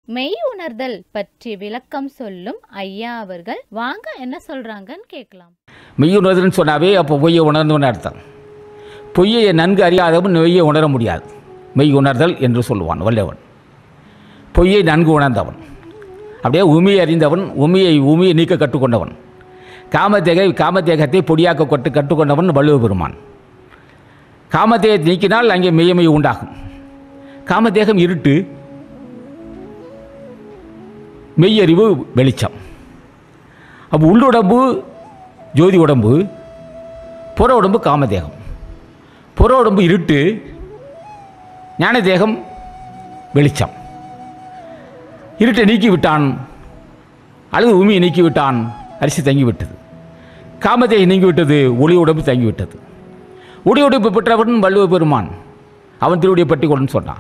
மெய் உணர்தல் பற்றி விளக்கம் சொல்லும் ஐயா அவர்கள் வாங்க என்ன சொல்றாங்கன்னு கேட்கலாம் மெய் உணர்தல்னு சொன்னாவே அப்போ பொய்யை உணர்ந்தவன் அர்த்தம் பொய்யை நன்கு அறியாதவன் மெய்யை உணர முடியாது மெய் உணர்தல் என்று சொல்லுவான் வல்லவன் பொய்யை நன்கு உணர்ந்தவன் அப்படியே உமியை அறிந்தவன் உமியை உமியை நீக்க கற்றுக்கொண்டவன் காமதேக காமதேகத்தை பொடியாக்க கொட்டு கற்றுக்கொண்டவன் வள்ளுவ பெருமான் காமதேகத்தை நீக்கினால் அங்கே மெய்யமை உண்டாகும் காமதேகம் இருட்டு மெய்யறிவு வெளிச்சம் அப்போ உள்ளுடம்பு ஜோதி உடம்பு புற உடம்பு காமதேகம் புற உடம்பு இருட்டு ஞான தேகம் வெளிச்சம் இருட்டை நீக்கி விட்டான் அல்லது உமியை நீக்கி விட்டான் அரிசி தங்கிவிட்டது காமதேகம் நீங்கிவிட்டது ஒளி உடம்பு தங்கிவிட்டது ஒளி உடம்பு பெற்றவன் வள்ளுவ பெருமான் அவன் திருவடியை பற்றி கொண்டு சொன்னான்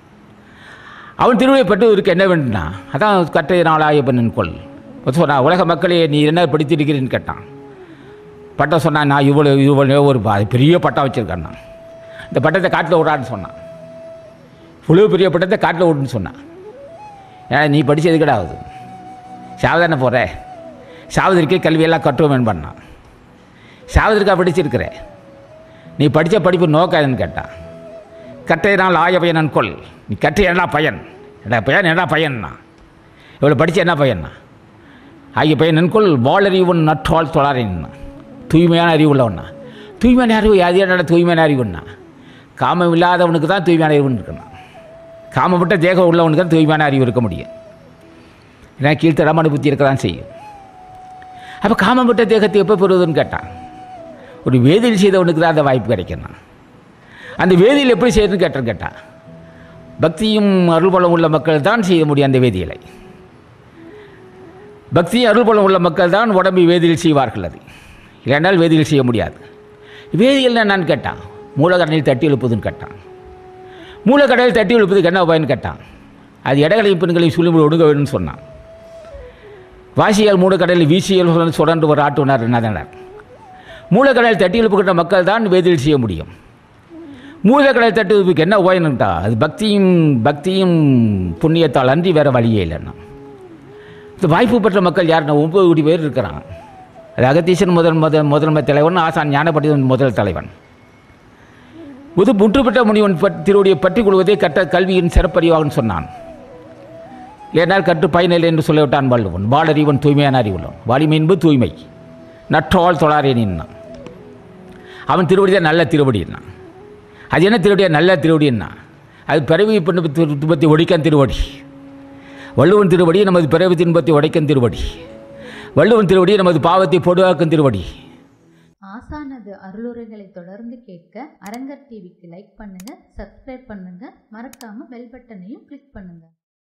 அவன் திருவிழை பெற்றதற்கு என்ன வேண்டும்னா அதான் கற்றை நாளாய பெண்ணின் கொள் சொன்னான் உலக மக்களே நீ என்ன படித்திருக்கிறேன்னு கேட்டான் பட்டம் சொன்னான் நான் இவ்வளோ இவ்வளோ ஒரு ப- பெரிய பட்டம் வச்சுருக்கேன் நான் இந்த பட்டத்தை காட்டில் விடான்னு சொன்னான் இவ்வளோ பெரிய பட்டத்தை காட்டில் விடுன்னு சொன்னான் ஏன்னா நீ படித்தது கிடையாது சாவதானே போகிற சாவதற்கே கல்வியெல்லாம் கட்டுவோமேன்னு பண்ணான் சாவதற்கா படிச்சிருக்கிற நீ படித்த படிப்பு நோக்காதுன்னு கேட்டான் கற்றையினால் ஆய பயனன் கொள் நீ கற்றை என்ன பயன் என்ன பயன் என்ன பயன்னா இவ்வளோ படித்த என்ன பயன்னா ஆகிய பையன் கொள் வாளறிவன் நற்றால் தொழாரின்னா தூய்மையான அறிவு உள்ளவனா தூய்மையான அறிவு அது என்னடா தூய்மையான அறிவுன்னா காமம் இல்லாதவனுக்கு தான் தூய்மையான அறிவுன்னு இருக்கணும் காமப்பட்ட தேகம் உள்ளவனுக்கு தான் தூய்மையான அறிவு இருக்க முடியும் ஏன்னா கீழ்த்தரமான புத்தி இருக்க தான் செய்யும் அப்போ காமப்பட்ட தேகத்தை எப்போ பெறுவதுன்னு கேட்டான் ஒரு வேதியில் செய்தவனுக்கு தான் அந்த வாய்ப்பு கிடைக்கணும் அந்த வேதியில் எப்படி செய்யணும்னு கேட்டேன் கேட்டான் பக்தியும் அருள்பலம் உள்ள மக்கள் தான் செய்ய முடியும் அந்த வேதியலை பக்தியும் அருள்பலம் உள்ள மக்கள் தான் உடம்பை வேதியில் செய்வார்கள் அது இல்லைனால் வேதியில் செய்ய முடியாது வேதியல் என்னன்னு கேட்டான் மூலக்கடலில் தட்டி எழுப்புதுன்னு கேட்டான் மூலக்கடலில் தட்டி எழுப்புதுக்கு என்ன பயன்னு கேட்டான் அது இடங்களையும் பெண்களையும் சுழிமுறை ஒடுங்க வேணும்னு சொன்னான் வாசியால் மூலக்கடலில் வீசியல் சொல் சுடன்று ஒரு ஆட்டுனார் என்னதனர் மூலக்கடலில் தட்டி எழுப்புகின்ற மக்கள் தான் வேதியில் செய்ய முடியும் மூலக்கடலில் தட்டி எழுப்புக்கு என்ன உபாயம்னுட்டா அது பக்தியும் பக்தியும் புண்ணியத்தால் அன்றி வேறு வழியே இல்லைன்னா இந்த வாய்ப்பு பெற்ற மக்கள் யாருன்னா ஒன்பது கோடி பேர் இருக்கிறான் அது அகத்தீசன் முதல் முதல் முதன்மை தலைவன் ஆசான் ஞானப்பட்டிதன் முதல் தலைவன் புது முற்று பெற்ற முனிவன் பட் திருவடியை பற்றி கொள்வதே கற்ற கல்வியின் சிறப்பறிவாகன்னு சொன்னான் ஏனால் கற்று பயனில்லை என்று சொல்லிவிட்டான் வள்ளுவன் வாளறிவன் தூய்மையான அறிவுள்ளவன் வாலிமை என்பது தூய்மை நற்றால் தொழாரே நின்னான் அவன் திருவடி தான் நல்ல திருவடின்னான் அது என்ன திருவடியா நல்ல திருவடின்னா அது பிறவி பண்ணு துன்பத்தை ஒழிக்கான் திருவடி வள்ளுவன் திருவடி நமது பிறவி துன்பத்தை உடைக்கும் திருவடி வள்ளுவன் திருவடி நமது பாவத்தை பொடுவாக்கும் திருவடி ஆசானது அருளுரைகளை தொடர்ந்து கேட்க அரங்கர் டிவிக்கு லைக் பண்ணுங்க சப்ஸ்கிரைப் பண்ணுங்க மறக்காம பெல் பட்டனையும் கிளிக் பண்ணுங்க